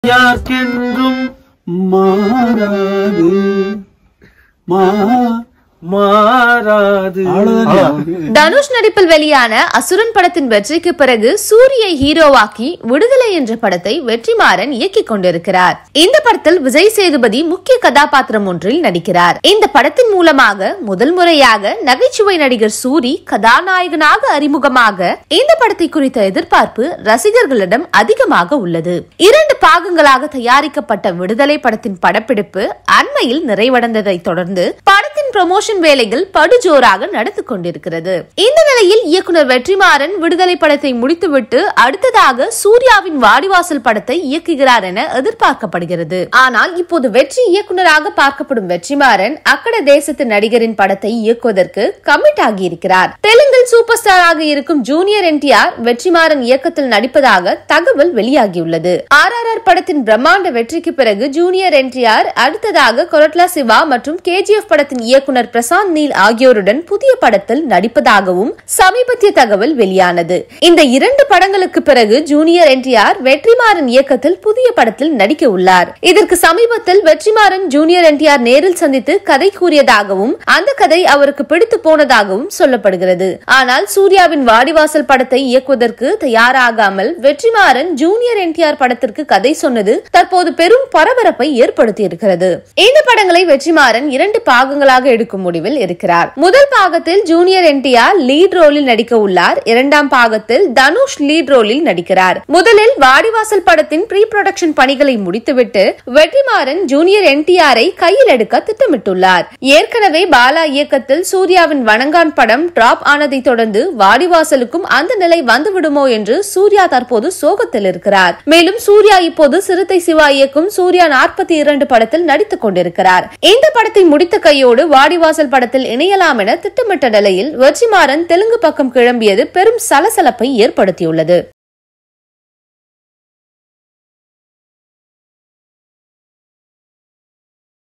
யார்க்கென்றும் மாறாது மா மாறாது அவ்வளவுதான் தனுஷ் நடிப்பில் வெளியான அசுரன் படத்தின் வெற்றிக்கு பிறகு சூரியை ஹீரோவாக்கி விடுதலை என்ற படத்தை வெற்றிமாறன் இயக்கிக் கொண்டிருக்கிறார் இந்த படத்தில் விஜய் சேதுபதி முக்கிய கதாபாத்திரம் ஒன்றில் நடிக்கிறார் இந்த படத்தின் மூலமாக முதல் முறையாக நகைச்சுவை நடிகர் சூரி கதாநாயகனாக அறிமுகமாக இந்த படத்தை குறித்த எதிர்பார்ப்பு ரசிகர்களிடம் அதிகமாக உள்ளது இரண்டு பாகங்களாக தயாரிக்கப்பட்ட விடுதலை படத்தின் படப்பிடிப்பு அண்மையில் நிறைவடைந்ததை தொடர்ந்து படத்தின் ப்ரமோஷன் வேலைகள் படுஜோராக நடந்து கொண்டிருக்கிறது இந்த நிலையில் இயக்குனர் வெற்றிமாறன் விடுதலை படத்தை முடித்துவிட்டு அடுத்ததாக சூர்யாவின் வாடிவாசல் படத்தை இயக்குகிறார் என எதிர்பார்க்கப்படுகிறது ஆனால் இப்போது வெற்றி இயக்குனராக பார்க்கப்படும் வெற்றிமாறன் அக்கட தேசத்து நடிகரின் படத்தை இயக்குவதற்கு கமிட் ஆகியிருக்கிறார் தெலுங்கில் சூப்பர் ஸ்டாராக இருக்கும் ஜூனியர் என்டிஆர் வெற்றிமாறன் இயக்கத்தில் நடிப்பதாக தகவல் வெளியாகியுள்ளது ஆர் ஆர் ஆர் படத்தின் பிரம்மாண்ட வெற்றிக்கு பிறகு ஜூனியர் என்டிஆர் அடுத்ததாக கொரட்லா சிவா மற்றும் கேஜிஎஃப் படத்தின் இயக்குனர் பிரசாந்த் நீல் ஆகியோருடன் புதிய படத்தில் நடிப்பதாகவும் சமீபத்திய தகவல் வெளியானது இந்த இரண்டு படங்களுக்கு பிறகு ஜூனியர் என்டிஆர் வெற்றிமாறன் இயக்கத்தில் புதிய படத்தில் நடிக்க உள்ளார் இதற்கு சமீபத்தில் வெற்றிமாறன் ஜூனியர் என்டிஆர் நேரில் சந்தித்து கதை கூறியதாகவும் அந்த கதை அவருக்கு பிடித்து போனதாகவும் சொல்லப்படுகிறது ஆனால் சூர்யாவின் வாடிவாசல் படத்தை இயக்குவதற்கு தயாராகாமல் வெற்றிமாறன் ஜூனியர் என்டிஆர் படத்திற்கு கதை சொன்னது தற்போது பெரும் பரபரப்பை ஏற்படுத்தி இருக்கிறது இந்த படங்களை வெற்றிமாறன் இரண்டு பாகங்களாக எடுக்கும் முடிவில் இருக்கிறார் முதல் பாகத்தில் ஜூனியர் என்டிஆர் லீட் ரோலில் நடிக்க உள்ளார் இரண்டாம் பாகத்தில் தனுஷ் லீட் ரோலில் நடிக்கிறார் முதலில் வாடிவாசல் படத்தின் ப்ரீ ப்ரொடக்ஷன் பணிகளை முடித்துவிட்டு வெற்றிமாறன் ஜூனியர் என்டிஆரை கையில் எடுக்க திட்டமிட்டுள்ளார் ஏற்கனவே பாலா இயக்கத்தில் சூர்யாவின் வணங்கான் படம் டிராப் ஆனதை தொடர்ந்து வாடிவாசலுக்கும் அந்த நிலை வந்துவிடுமோ என்று சூர்யா தற்போது சோகத்தில் இருக்கிறார் மேலும் சூர்யா இப்போது சிறுத்தை சிவா இயக்கும் சூர்யா நாற்பத்தி இரண்டு படத்தில் நடித்துக் கொண்டிருக்கிறார் இந்த படத்தை முடித்த கையோடு வாடிவாசல் படத்தில் இணையலாம் என திட்டமிட்ட நிலையில் வெற்றிமாறன் தெலுங்கு பக்கம் கிளம்பியது பெரும் சலசலப்பை ஏற்படுத்தியுள்ளது